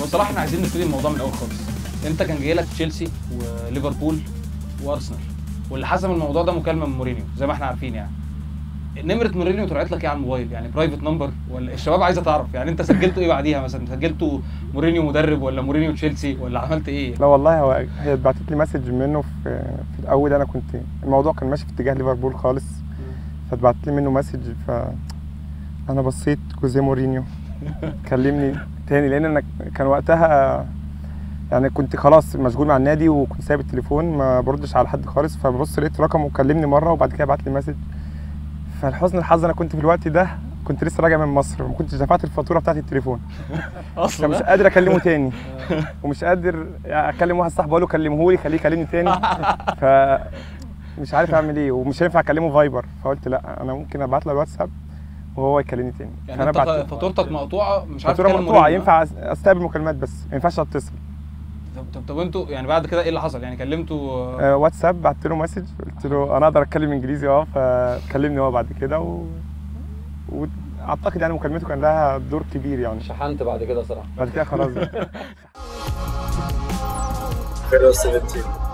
بصراحه احنا عايزين نبتدي الموضوع من الاول خالص انت كان جاي لك تشيلسي وليفربول وارسنال واللي حسم الموضوع ده مكالمه من مورينيو زي ما احنا عارفين يعني نمره مورينيو طلعت لك ايه على الموبايل يعني برايفت نمبر ولا الشباب عايزه تعرف يعني انت سجلته ايه بعديها مثلا سجلته مورينيو مدرب ولا مورينيو تشيلسي ولا عملت ايه لا والله هو هي اتبعتت لي مسج منه في في الاول انا كنت الموضوع كان ماشي في اتجاه ليفربول خالص فاتبعت لي منه مسج ف انا بصيت جوزيه مورينيو كلمني تاني لان انا كان وقتها يعني كنت خلاص مشغول مع النادي وكنت سايب التليفون ما بردش على حد خالص فببص لقيت رقمه وكلمني مره وبعد كده بعت لي مسج فالحزن الحظ انا كنت في الوقت ده كنت لسه راجع من مصر وما كنتش دفعت الفاتوره بتاعت التليفون فمش اصلا قادر اكلمه تاني ومش قادر اكلم واحد صاحبي اقول له كلمه لي خليه يكلمني تاني ف مش عارف اعمل ايه ومش هينفع اكلمه فايبر فقلت لا انا ممكن ابعت له الواتساب وهو يكلمني تاني يعني انت بعت- فاتورتك مقطوعه مش عارف فاتوره تكلم مقطوعه مورينيو، ينفع أس- استقبل مكالمات بس ما ينفعش اتصل طب طب طب انتوا يعني بعد كده ايه اللي حصل يعني كلمتوا آه، واتساب بعت له مسج قلت له انا اقدر اتكلم انجليزي اه فكلمني هو بعد كده و... واعتقد يعني مكالمته كان لها دور كبير يعني شحنت بعد كده صراحه بعد كده خلاص Hello 17.